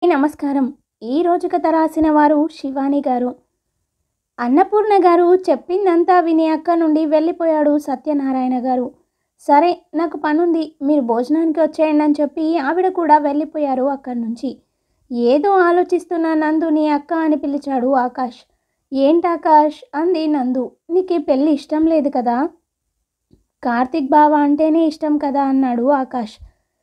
నమస్కారం ఈ రోజు కథ రాసిన వారు శివాని గారు అన్నపూర్ణ గారు చెప్పిందంతా విని అక్క నుండి వెళ్ళిపోయాడు సత్యనారాయణ గారు సరే నాకు పనుంది మీరు భోజనానికి వచ్చేయండి అని చెప్పి ఆవిడ కూడా వెళ్ళిపోయారు అక్కడి నుంచి ఏదో ఆలోచిస్తున్న నందుని అక్క అని పిలిచాడు ఆకాష్ ఏంటి ఆకాష్ అంది నందు నీకు ఈ పెళ్ళి ఇష్టం లేదు కదా కార్తిక్ బావ అంటేనే ఇష్టం కదా అన్నాడు ఆకాష్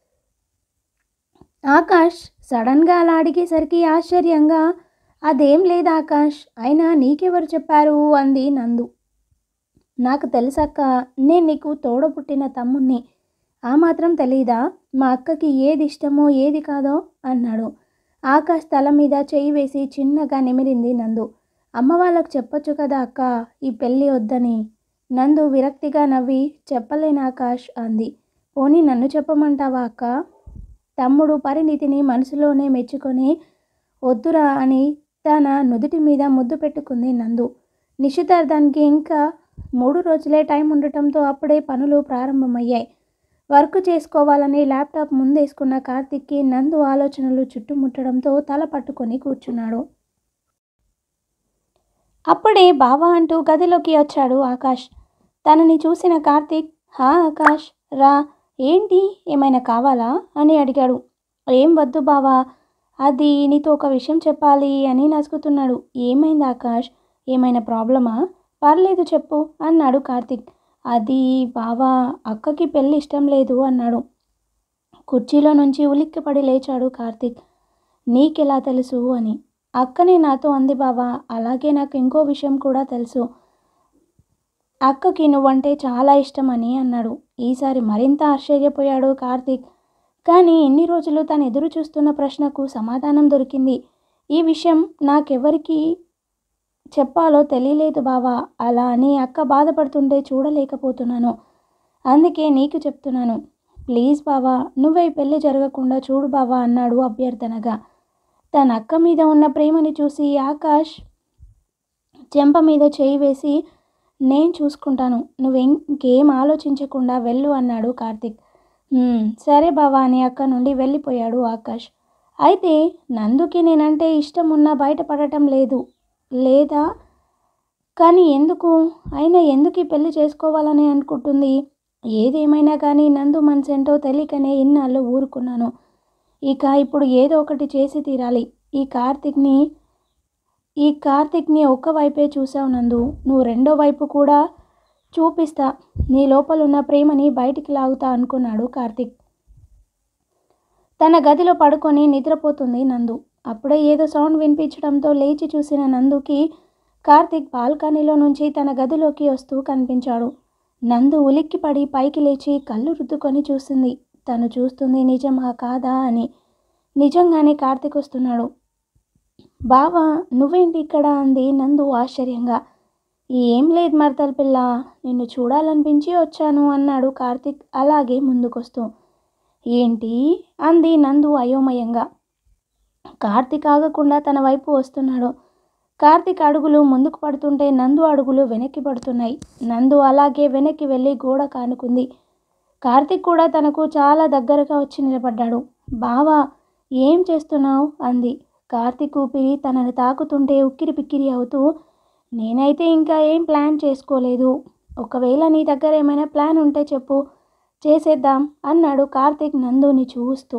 ఆకాష్ సడన్గా అలా అడిగేసరికి ఆశ్చర్యంగా అదేం లేదు ఆకాష్ అయినా నీకెవరు చెప్పారు అంది నందు నాకు తెలుసక్క నేను నీకు తోడ పుట్టిన తమ్ముణ్ణి ఆ మాత్రం తెలీదా మా అక్కకి ఏది ఇష్టమో ఏది కాదో అన్నాడు ఆకాష్ తల మీద చేయి వేసి చిన్నగా నిమిరింది నందు అమ్మ వాళ్ళకు చెప్పొచ్చు కదా అక్క ఈ పెళ్ళి వద్దని నందు విరక్తిగా నవ్వి చెప్పలేను ఆకాష్ అంది పోనీ నన్ను చెప్పమంటావా అక్క తమ్ముడు పరిణితిని మనసులోనే మెచ్చుకొని వద్దురా అని తన నుదుటి మీద ముద్దు పెట్టుకుంది నందు నిశ్చితార్థానికి ఇంకా మూడు రోజులే టైం ఉండటంతో అప్పుడే పనులు ప్రారంభమయ్యాయి వర్క్ చేసుకోవాలని ల్యాప్టాప్ ముందేసుకున్న కార్తిక్కి నందు ఆలోచనలు చుట్టుముట్టడంతో తల పట్టుకొని కూర్చున్నాడు అప్పుడే బావా అంటూ గదిలోకి వచ్చాడు ఆకాష్ తనని చూసిన కార్తిక్ హా ఆకాష్ రా ఏంటి ఏమైనా కావాలా అని అడిగాడు ఏం వద్దు బావా అది నీతో ఒక విషయం చెప్పాలి అని నసుకుతున్నాడు ఏమైంది ఆకాష్ ఏమైనా ప్రాబ్లమా పర్లేదు చెప్పు అన్నాడు కార్తిక్ అది బావా అక్కకి పెళ్ళి ఇష్టం లేదు అన్నాడు కుర్చీలో నుంచి ఉలిక్కిపడి లేచాడు కార్తిక్ నీకెలా తెలుసు అని అక్కనే నాతో అంది బావా అలాగే నాకు ఇంకో విషయం కూడా తెలుసు అక్కకి నువ్వంటే చాలా ఇష్టమని అన్నాడు ఈసారి మరింత ఆశ్చర్యపోయాడు కార్తీక్ కానీ ఇన్ని రోజులు తను ఎదురు చూస్తున్న ప్రశ్నకు సమాధానం దొరికింది ఈ విషయం నాకెవరికి చెప్పాలో తెలియలేదు బావా అలా అని అక్క బాధపడుతుంటే చూడలేకపోతున్నాను అందుకే నీకు చెప్తున్నాను ప్లీజ్ బావా నువ్వే ఈ పెళ్ళి జరగకుండా చూడు బావా అన్నాడు అభ్యర్థనగా తన అక్క మీద ఉన్న ప్రేమని చూసి ఆకాష్ చెంప మీద చేయి వేసి నేను చూసుకుంటాను నువ్వు ఇంకేం ఆలోచించకుండా వెళ్ళు అన్నాడు కార్తిక్ "హ్మ్, సరే బావా అని అక్క నుండి వెళ్ళిపోయాడు ఆకాష్ అయితే నందుకి నేనంటే ఇష్టం ఉన్నా బయటపడటం లేదు లేదా కానీ ఎందుకు అయినా ఎందుకు ఈ పెళ్లి చేసుకోవాలని అనుకుంటుంది ఏదేమైనా కానీ నందు మనసేంటో తెలియకనే ఇన్నాళ్ళు ఊరుకున్నాను ఇక ఇప్పుడు ఏదో ఒకటి చేసి తీరాలి ఈ కార్తిక్ని ఈ కార్తిక్ని ఒక్క వైపే చూసావు నందు నువ్వు రెండో వైపు కూడా చూపిస్తా నీ లోపల ఉన్న ప్రేమని బయటికి లాగుతా అనుకున్నాడు కార్తిక్ తన గదిలో పడుకొని నిద్రపోతుంది నందు అప్పుడే ఏదో సౌండ్ వినిపించడంతో లేచి చూసిన నందుకి కార్తిక్ బాల్కనీలో నుంచి తన గదిలోకి వస్తూ కనిపించాడు నందు ఉలిక్కిపడి పైకి లేచి కళ్ళు రుద్దుకొని చూసింది తను చూస్తుంది నిజమా కాదా అని నిజంగానే కార్తిక్ వస్తున్నాడు బావా నువ్వేంటి ఇక్కడ అంది నందు ఆశ్చర్యంగా ఏం లేదు మరదల పిల్ల నిన్ను చూడాలనిపించి వచ్చాను అన్నాడు కార్తిక్ అలాగే ముందుకొస్తూ ఏంటి అంది నందు అయోమయంగా కార్తిక్ ఆగకుండా తన వైపు వస్తున్నాడు కార్తిక్ అడుగులు ముందుకు పడుతుంటే నందు అడుగులు వెనక్కి పడుతున్నాయి నందు అలాగే వెనక్కి వెళ్ళి గోడ కానుకుంది కార్తిక్ కూడా తనకు చాలా దగ్గరగా వచ్చి నిలబడ్డాడు బావా ఏం చేస్తున్నావు అంది కార్తిక్ ఊపిరి తనని తాకుతుంటే ఉక్కిరి పిక్కిరి అవుతూ నేనైతే ఇంకా ఏం ప్లాన్ చేసుకోలేదు ఒకవేళ నీ దగ్గర ఏమైనా ప్లాన్ ఉంటే చెప్పు చేసేద్దాం అన్నాడు కార్తిక్ నందుని చూస్తూ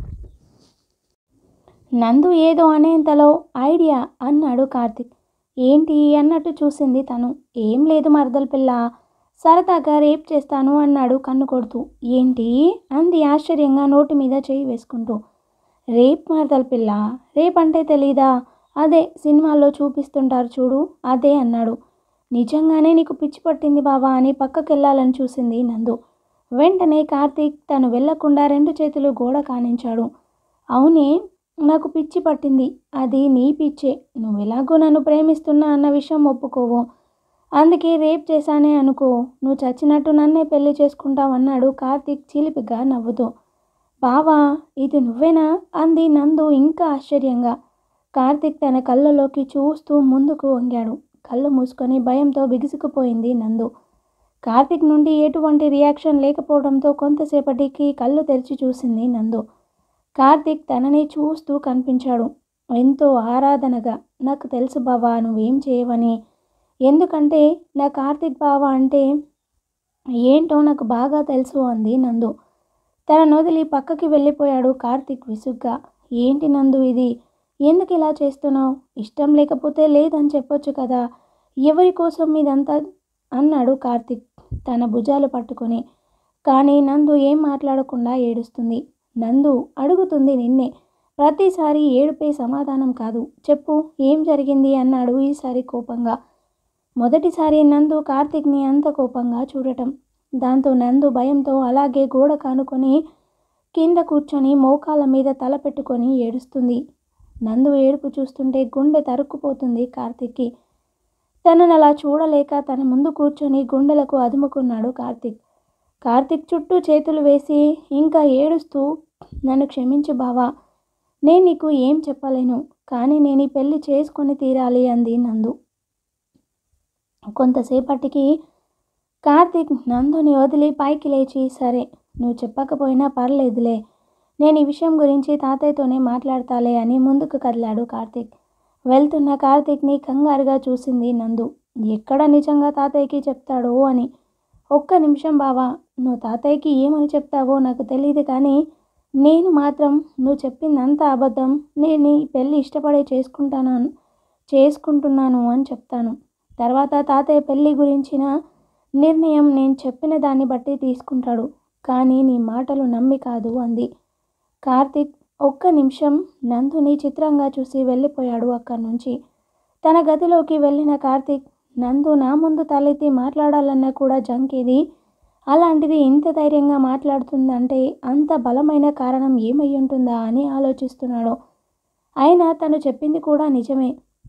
నందు ఏదో అనేంతలో ఐడియా అన్నాడు కార్తిక్ ఏంటి అన్నట్టు చూసింది తను ఏం లేదు మరదల పిల్ల సరదాగా రేప్ చేస్తాను అన్నాడు కన్ను కొడుతూ ఏంటి అంది ఆశ్చర్యంగా నోటి మీద చేయి వేసుకుంటూ రేప్ మరదల పిల్ల రేప్ అంటే తెలీదా అదే సినిమాల్లో చూపిస్తుంటారు చూడు అదే అన్నాడు నిజంగానే నీకు పిచ్చి పట్టింది బావా అని పక్కకెళ్ళాలని చూసింది నందు వెంటనే కార్తీక్ తను వెళ్లకుండా రెండు చేతులు గోడ కానించాడు అవునే నాకు పిచ్చి పట్టింది అది నీ పిచ్చే నువ్వు ఎలాగో నన్ను ప్రేమిస్తున్నా అన్న విషయం ఒప్పుకోవు అందుకే రేప్ చేశానే అనుకో నువ్వు చచ్చినట్టు నన్నే పెళ్లి చేసుకుంటావన్నాడు కార్తీక్ చిలిపిగా నవ్వుతూ బావా ఇది నువ్వేనా అంది నందు ఇంకా ఆశ్చర్యంగా కార్తిక్ తన కళ్ళలోకి చూస్తూ ముందుకు వంగాడు కళ్ళు మూసుకొని భయంతో బిగుసుకుపోయింది నందు కార్తిక్ నుండి ఎటువంటి రియాక్షన్ లేకపోవడంతో కొంతసేపటికి కళ్ళు తెరిచి చూసింది నందు కార్తీక్ తనని చూస్తూ కనిపించాడు ఎంతో ఆరాధనగా నాకు తెలుసు బావా నువ్వేం చేయవని ఎందుకంటే నా కార్తీక్ బావ అంటే ఏంటో నాకు బాగా తెలుసు అంది నందు తన నొదిలి పక్కకి వెళ్ళిపోయాడు కార్తీక్ విసుగ్గా ఏంటి నందు ఇది ఎందుకు ఇలా చేస్తున్నావు ఇష్టం లేకపోతే లేదని చెప్పొచ్చు కదా ఎవరి కోసం ఇదంతా అన్నాడు కార్తీక్ తన భుజాలు పట్టుకొని కానీ నందు ఏం మాట్లాడకుండా ఏడుస్తుంది నందు అడుగుతుంది నిన్నే ప్రతిసారి ఏడుపే సమాధానం కాదు చెప్పు ఏం జరిగింది అన్నాడు ఈసారి కోపంగా మొదటిసారి నందు కార్తీక్ని అంత కోపంగా చూడటం దాంతో నందు భయంతో అలాగే గోడ కానుకొని కింద కూర్చొని మోకాళ్ళ మీద తల పెట్టుకొని ఏడుస్తుంది నందు ఏడుపు చూస్తుంటే గుండె తరుక్కుపోతుంది కార్తీక్కి తనను అలా చూడలేక తన ముందు కూర్చొని గుండెలకు అదుముకున్నాడు కార్తీక్ కార్తీక్ చుట్టూ చేతులు వేసి ఇంకా ఏడుస్తూ నన్ను క్షమించు బావా నేను నీకు ఏం చెప్పలేను కానీ నేను ఈ పెళ్లి చేసుకొని తీరాలి అంది నందు కొంతసేపటికి కార్తీక్ నందుని వదిలి పైకి లేచి సరే నువ్వు చెప్పకపోయినా పర్లేదులే నేను ఈ విషయం గురించి తాతయ్యతోనే మాట్లాడతాలే అని ముందుకు కదిలాడు కార్తీక్ వెళ్తున్న కార్తీక్ని కంగారుగా చూసింది నందు ఎక్కడ నిజంగా తాతయ్యకి చెప్తాడో అని ఒక్క నిమిషం బావా నువ్వు తాతయ్యకి ఏమని చెప్తావో నాకు తెలియదు కానీ నేను మాత్రం నువ్వు చెప్పిందంత అబద్ధం నేను ఈ పెళ్ళి ఇష్టపడే చేసుకుంటాను చేసుకుంటున్నాను అని చెప్తాను తర్వాత తాతయ్య పెళ్ళి గురించిన నిర్ణయం నేను చెప్పిన దాన్ని బట్టి తీసుకుంటాడు కానీ నీ మాటలు నమ్మి కాదు అంది కార్తీక్ ఒక్క నిమిషం నందుని చిత్రంగా చూసి వెళ్ళిపోయాడు అక్కడి నుంచి తన గదిలోకి వెళ్ళిన కార్తీక్ నందు నా ముందు తలెత్తి మాట్లాడాలన్నా కూడా జంకేది అలాంటిది ఇంత ధైర్యంగా మాట్లాడుతుందంటే అంత బలమైన కారణం ఏమై ఉంటుందా అని ఆలోచిస్తున్నాడు అయినా తను చెప్పింది కూడా నిజమే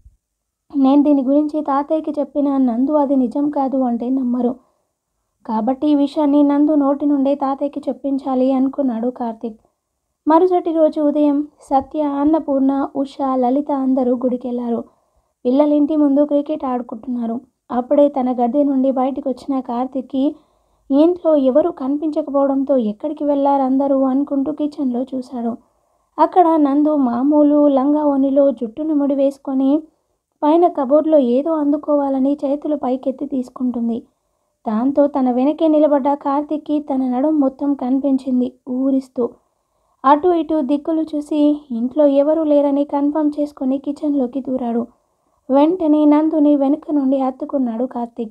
నేను దీని గురించి తాతయ్యకి చెప్పిన నందు అది నిజం కాదు అంటే నమ్మరు కాబట్టి ఈ విషయాన్ని నందు నోటి నుండే తాతయ్యకి చెప్పించాలి అనుకున్నాడు కార్తీక్ మరుసటి రోజు ఉదయం సత్య అన్నపూర్ణ ఉష లలిత అందరూ గుడికెళ్లారు పిల్లలింటి ముందు క్రికెట్ ఆడుకుంటున్నారు అప్పుడే తన గది నుండి బయటికి వచ్చిన కార్తీక్కి ఇంట్లో ఎవరు కనిపించకపోవడంతో ఎక్కడికి వెళ్ళారు అందరూ అనుకుంటూ కిచెన్లో చూశాడు అక్కడ నందు మామూలు లంగా ఓనిలో జుట్టును ముడి వేసుకొని పైన కబోర్డ్లో ఏదో అందుకోవాలని చేతులు పైకెత్తి తీసుకుంటుంది దాంతో తన వెనకే నిలబడ్డ కార్తీక్కి తన నడుం మొత్తం కనిపించింది ఊరిస్తూ అటు ఇటు దిక్కులు చూసి ఇంట్లో ఎవరూ లేరని కన్ఫర్మ్ చేసుకొని కిచెన్లోకి దూరాడు వెంటనే నందుని వెనుక నుండి హత్తుకున్నాడు కార్తీక్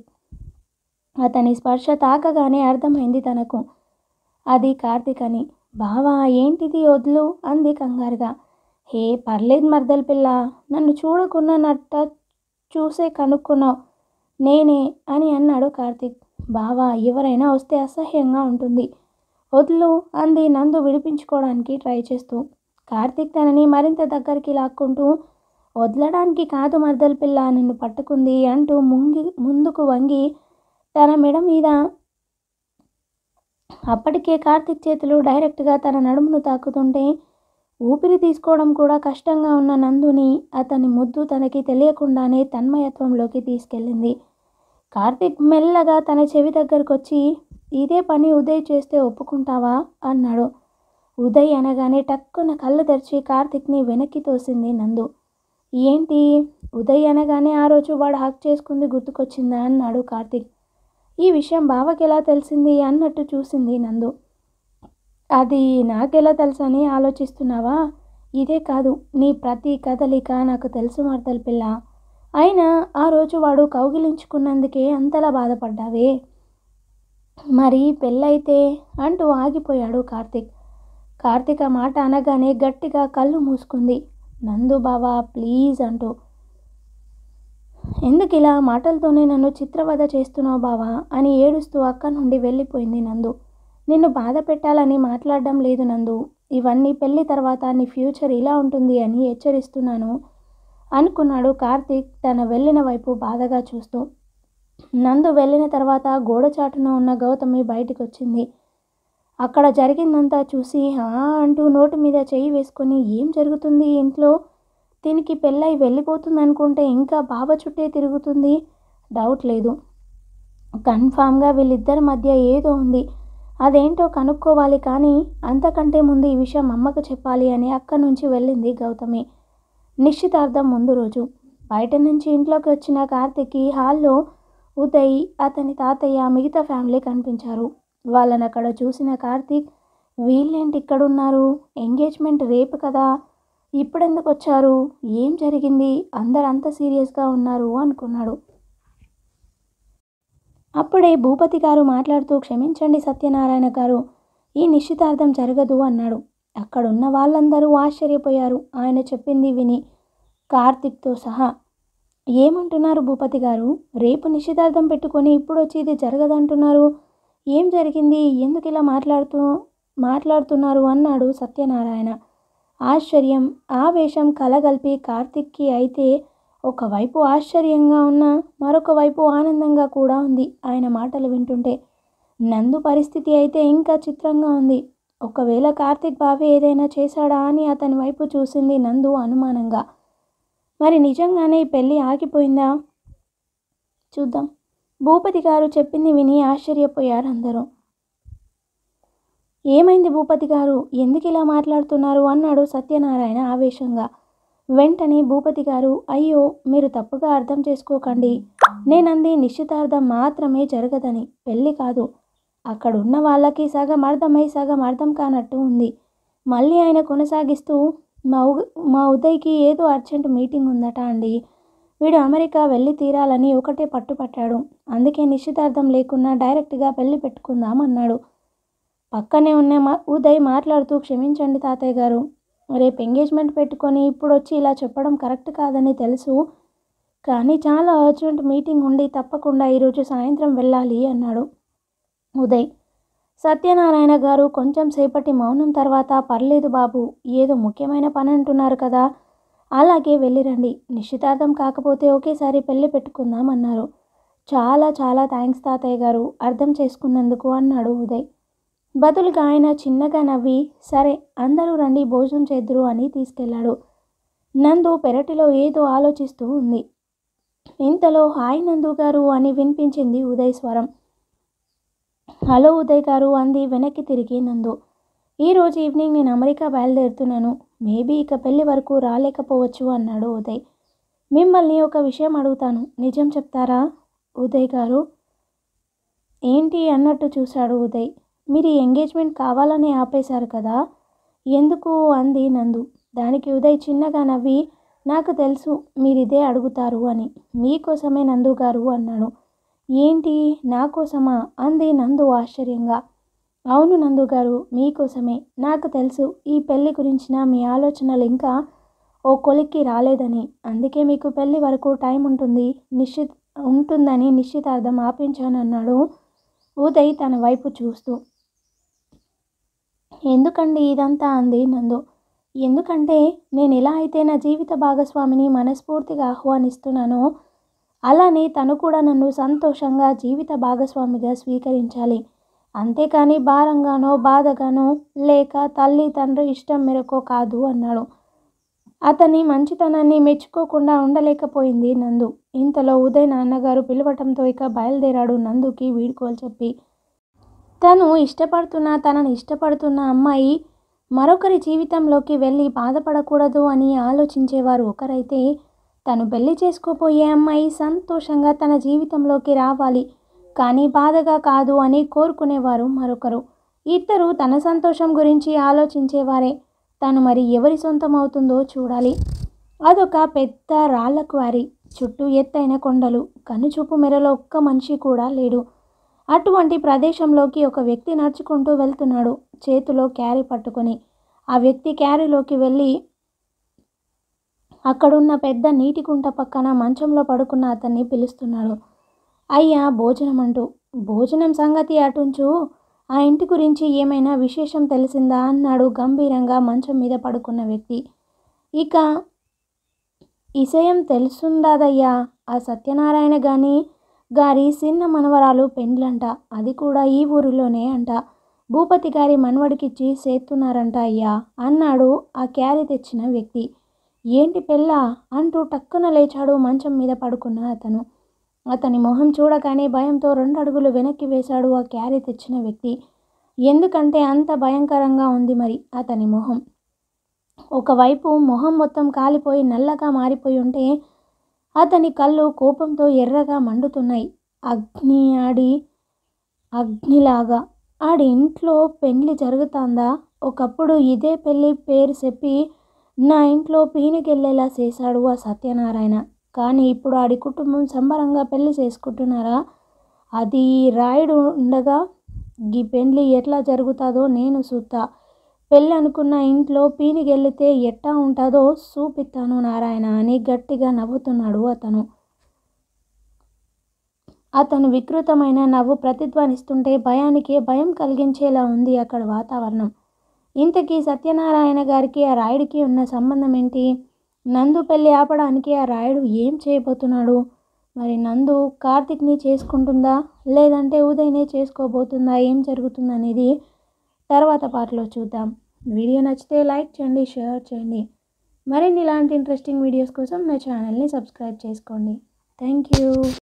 అతని స్పర్శ తాకగానే అర్థమైంది తనకు అది కార్తీక్ అని బావా ఏంటిది వదులు అంది కంగారుగా హే పర్లేదు మర్దల పిల్ల నన్ను చూడకుండా నట్ట చూసే కనుక్కున్నావు నేనే అని అన్నాడు కార్తీక్ బావా ఎవరైనా వస్తే అసహ్యంగా ఉంటుంది వదులు అంది నందు విడిపించుకోవడానికి ట్రై చేస్తూ కార్తీక్ తనని మరింత దగ్గరికి లాక్కుంటూ వదలడానికి కాదు మర్దల పిల్ల నిన్ను పట్టుకుంది అంటూ ముంగి ముందుకు వంగి తన మెడ మీద అప్పటికే కార్తీక్ చేతులు డైరెక్ట్గా తన నడుమును తాకుతుంటే ఊపిరి తీసుకోవడం కూడా కష్టంగా ఉన్న నందుని అతని ముద్దు తనకి తెలియకుండానే తన్మయత్వంలోకి తీసుకెళ్ళింది కార్తీక్ మెల్లగా తన చెవి దగ్గరకు వచ్చి ఇదే పని ఉదయ్ చేస్తే ఒప్పుకుంటావా అన్నాడు ఉదయ్ అనగానే టక్కున కళ్ళు తెరిచి కార్తీక్ని వెనక్కి తోసింది నందు ఏంటి ఉదయ్ అనగానే ఆ రోజు వాడు హక్ చేసుకుంది గుర్తుకొచ్చిందా అన్నాడు కార్తీక్ ఈ విషయం బావకి ఎలా తెలిసింది అన్నట్టు చూసింది నందు అది నాకెలా తెలుసని ఆలోచిస్తున్నావా ఇదే కాదు నీ ప్రతి కదలిక నాకు తెలుసు మర్దల పిల్ల అయినా ఆ రోజు వాడు కౌగిలించుకున్నందుకే అంతలా బాధపడ్డావే మరి పెళ్ళైతే అంటూ ఆగిపోయాడు కార్తీక్ కార్తీక్ ఆ మాట అనగానే గట్టిగా కళ్ళు మూసుకుంది నందు బావా ప్లీజ్ అంటూ ఎందుకు ఇలా మాటలతోనే నన్ను చిత్రవద చేస్తున్నావు బావా అని ఏడుస్తూ అక్క నుండి వెళ్ళిపోయింది నందు నిన్ను బాధ పెట్టాలని మాట్లాడడం లేదు నందు ఇవన్నీ పెళ్లి తర్వాత నీ ఫ్యూచర్ ఇలా ఉంటుంది అని హెచ్చరిస్తున్నాను అనుకున్నాడు కార్తీక్ తన వెళ్ళిన వైపు బాధగా చూస్తూ నందు వెళ్ళిన తర్వాత గోడచాటున ఉన్న గౌతమి బయటికి వచ్చింది అక్కడ జరిగిందంతా చూసి ఆ అంటూ నోటి మీద చెయ్యి వేసుకొని ఏం జరుగుతుంది ఇంట్లో దీనికి పెళ్ళై వెళ్ళిపోతుంది అనుకుంటే ఇంకా బావ చుట్టే తిరుగుతుంది డౌట్ లేదు కన్ఫామ్గా వీళ్ళిద్దరి మధ్య ఏదో ఉంది అదేంటో కనుక్కోవాలి కానీ అంతకంటే ముందు ఈ విషయం అమ్మకు చెప్పాలి అని అక్కడి నుంచి వెళ్ళింది గౌతమి నిశ్చితార్థం ముందు రోజు బయట నుంచి ఇంట్లోకి వచ్చిన కార్తిక్కి హాల్లో ఉదయ్ అతని తాతయ్య మిగతా ఫ్యామిలీ కనిపించారు వాళ్ళని అక్కడ చూసిన కార్తీక్ వీళ్ళేంటి ఇక్కడ ఉన్నారు ఎంగేజ్మెంట్ రేపు కదా ఇప్పుడెందుకు వచ్చారు ఏం జరిగింది అందరు అంత సీరియస్గా ఉన్నారు అనుకున్నాడు అప్పుడే భూపతి గారు మాట్లాడుతూ క్షమించండి సత్యనారాయణ గారు ఈ నిశ్చితార్థం జరగదు అన్నాడు అక్కడున్న వాళ్ళందరూ ఆశ్చర్యపోయారు ఆయన చెప్పింది విని కార్తిక్తో సహా ఏమంటున్నారు భూపతి గారు రేపు నిశ్చితార్థం పెట్టుకొని ఇప్పుడు వచ్చి ఇది జరగదంటున్నారు ఏం జరిగింది ఎందుకు ఇలా మాట్లాడుతూ మాట్లాడుతున్నారు అన్నాడు సత్యనారాయణ ఆశ్చర్యం ఆవేశం కలగలిపి కార్తిక్కి అయితే ఒకవైపు ఆశ్చర్యంగా ఉన్న మరొక వైపు ఆనందంగా కూడా ఉంది ఆయన మాటలు వింటుంటే నందు పరిస్థితి అయితే ఇంకా చిత్రంగా ఉంది ఒకవేళ కార్తిక్ బావి ఏదైనా చేశాడా అని అతని వైపు చూసింది నందు అనుమానంగా మరి నిజంగానే ఈ పెళ్ళి ఆగిపోయిందా చూద్దాం భూపతి గారు చెప్పింది విని ఆశ్చర్యపోయారు అందరూ ఏమైంది భూపతి గారు ఎందుకు ఇలా మాట్లాడుతున్నారు అన్నాడు సత్యనారాయణ ఆవేశంగా వెంటనే భూపతి గారు అయ్యో మీరు తప్పుగా అర్థం చేసుకోకండి నేనంది నిశ్చితార్థం మాత్రమే జరగదని పెళ్ళి కాదు అక్కడ ఉన్న వాళ్ళకి సగం అర్థమై సగం అర్థం కానట్టు ఉంది మళ్ళీ ఆయన కొనసాగిస్తూ మా ఉ మా ఉదయ్కి ఏదో అర్జెంట్ మీటింగ్ ఉందట అండి వీడు అమెరికా వెళ్ళి తీరాలని ఒకటే పట్టుపట్టాడు అందుకే నిశ్చితార్థం లేకున్నా డైరెక్ట్గా పెళ్లి పెట్టుకుందాం అన్నాడు పక్కనే ఉన్న మా ఉదయ్ మాట్లాడుతూ క్షమించండి తాతయ్య గారు రేపు ఎంగేజ్మెంట్ పెట్టుకొని ఇప్పుడు వచ్చి ఇలా చెప్పడం కరెక్ట్ కాదని తెలుసు కానీ చాలా అర్జెంట్ మీటింగ్ ఉండి తప్పకుండా ఈరోజు సాయంత్రం వెళ్ళాలి అన్నాడు ఉదయ్ సత్యనారాయణ గారు కొంచెం సేపటి మౌనం తర్వాత పర్లేదు బాబు ఏదో ముఖ్యమైన పని అంటున్నారు కదా అలాగే వెళ్ళిరండి నిశ్చితార్థం కాకపోతే ఒకేసారి పెళ్లి పెట్టుకుందాం అన్నారు చాలా చాలా థ్యాంక్స్ తాతయ్య గారు అర్థం చేసుకున్నందుకు అన్నాడు ఉదయ్ బదులుగా ఆయన చిన్నగా నవ్వి సరే అందరూ రండి భోజనం చేద్దురు అని తీసుకెళ్లాడు నందు పెరటిలో ఏదో ఆలోచిస్తూ ఉంది ఇంతలో హాయ్ నందు గారు అని వినిపించింది ఉదయ్ స్వరం హలో ఉదయ్ గారు అంది వెనక్కి తిరిగి నందు ఈరోజు ఈవినింగ్ నేను అమెరికా బయలుదేరుతున్నాను మేబీ ఇక పెళ్లి వరకు రాలేకపోవచ్చు అన్నాడు ఉదయ్ మిమ్మల్ని ఒక విషయం అడుగుతాను నిజం చెప్తారా ఉదయ్ గారు ఏంటి అన్నట్టు చూశాడు ఉదయ్ మీరు ఈ ఎంగేజ్మెంట్ కావాలని ఆపేశారు కదా ఎందుకు అంది నందు దానికి ఉదయ్ చిన్నగా నవ్వి నాకు తెలుసు మీరు ఇదే అడుగుతారు అని మీకోసమే నందు గారు అన్నాడు ఏంటి నా కోసమా అంది నందు ఆశ్చర్యంగా అవును నందు గారు మీకోసమే నాకు తెలుసు ఈ పెళ్లి గురించిన మీ ఆలోచనలు ఇంకా ఓ కొలిక్కి రాలేదని అందుకే మీకు పెళ్లి వరకు టైం ఉంటుంది నిశ్చిత్ ఉంటుందని నిశ్చితార్థం ఆపించానన్నాడు ఉదయ్ తన వైపు చూస్తూ ఎందుకండి ఇదంతా అంది నందు ఎందుకంటే నేను ఎలా అయితే నా జీవిత భాగస్వామిని మనస్ఫూర్తిగా ఆహ్వానిస్తున్నానో అలానే తను కూడా నన్ను సంతోషంగా జీవిత భాగస్వామిగా స్వీకరించాలి అంతేకాని భారంగానో బాధగానో లేక తల్లి తండ్రి ఇష్టం మేరకో కాదు అన్నాడు అతని మంచితనాన్ని మెచ్చుకోకుండా ఉండలేకపోయింది నందు ఇంతలో ఉదయ్ నాన్నగారు పిలవటంతో ఇక బయలుదేరాడు నందుకి వీడ్కోలు చెప్పి తను ఇష్టపడుతున్న తనని ఇష్టపడుతున్న అమ్మాయి మరొకరి జీవితంలోకి వెళ్ళి బాధపడకూడదు అని ఆలోచించేవారు ఒకరైతే తను పెళ్లి చేసుకోబోయే అమ్మాయి సంతోషంగా తన జీవితంలోకి రావాలి కానీ బాధగా కాదు అని కోరుకునేవారు మరొకరు ఇద్దరు తన సంతోషం గురించి ఆలోచించేవారే తను మరి ఎవరి సొంతం అవుతుందో చూడాలి అదొక పెద్ద రాళ్ల క్వారీ చుట్టూ ఎత్తైన కొండలు కనుచూపు మెరలో ఒక్క మనిషి కూడా లేడు అటువంటి ప్రదేశంలోకి ఒక వ్యక్తి నడుచుకుంటూ వెళ్తున్నాడు చేతిలో క్యారీ పట్టుకొని ఆ వ్యక్తి క్యారీలోకి వెళ్ళి అక్కడున్న పెద్ద నీటి కుంట పక్కన మంచంలో పడుకున్న అతన్ని పిలుస్తున్నాడు అయ్యా భోజనం అంటూ భోజనం సంగతి అటుంచు ఆ ఇంటి గురించి ఏమైనా విశేషం తెలిసిందా అన్నాడు గంభీరంగా మంచం మీద పడుకున్న వ్యక్తి ఇక ఇసయం తెలుసుందాదయ్యా ఆ సత్యనారాయణ గాని గారి చిన్న మనవరాలు పెండ్లంట అది కూడా ఈ ఊరిలోనే అంట భూపతి గారి మనవడికిచ్చి చేస్తున్నారంట అయ్యా అన్నాడు ఆ క్యారీ తెచ్చిన వ్యక్తి ఏంటి పెళ్ళ అంటూ టక్కున లేచాడు మంచం మీద పడుకున్న అతను అతని మొహం చూడగానే భయంతో రెండు అడుగులు వెనక్కి వేశాడు ఆ క్యారీ తెచ్చిన వ్యక్తి ఎందుకంటే అంత భయంకరంగా ఉంది మరి అతని మొహం ఒకవైపు మొహం మొత్తం కాలిపోయి నల్లగా మారిపోయి ఉంటే అతని కళ్ళు కోపంతో ఎర్రగా మండుతున్నాయి అగ్ని ఆడి అగ్నిలాగా ఆడి ఇంట్లో పెళ్లి జరుగుతుందా ఒకప్పుడు ఇదే పెళ్ళి పేరు చెప్పి నా ఇంట్లో పీనికెళ్ళేలా చేశాడు ఆ సత్యనారాయణ కానీ ఇప్పుడు ఆడి కుటుంబం సంబరంగా పెళ్లి చేసుకుంటున్నారా అది రాయుడు ఉండగా ఈ పెళ్ళి ఎట్లా జరుగుతుందో నేను చూస్తా పెళ్ళి అనుకున్న ఇంట్లో పీనికెళ్ళితే ఎట్టా ఉంటుందో చూపిస్తాను నారాయణ అని గట్టిగా నవ్వుతున్నాడు అతను అతను వికృతమైన నవ్వు ప్రతిధ్వనిస్తుంటే భయానికి భయం కలిగించేలా ఉంది అక్కడ వాతావరణం ఇంతకీ సత్యనారాయణ గారికి ఆ రాయుడికి ఉన్న సంబంధం ఏంటి నందు పెళ్ళి ఆపడానికి ఆ రాయుడు ఏం చేయబోతున్నాడు మరి నందు కార్తిక్ని చేసుకుంటుందా లేదంటే ఉదయ్నే చేసుకోబోతుందా ఏం జరుగుతుందనేది తర్వాత పాటలో చూద్దాం వీడియో నచ్చితే లైక్ చేయండి షేర్ చేయండి మరిన్ని ఇలాంటి ఇంట్రెస్టింగ్ వీడియోస్ కోసం నా ఛానల్ని సబ్స్క్రైబ్ చేసుకోండి థ్యాంక్ యూ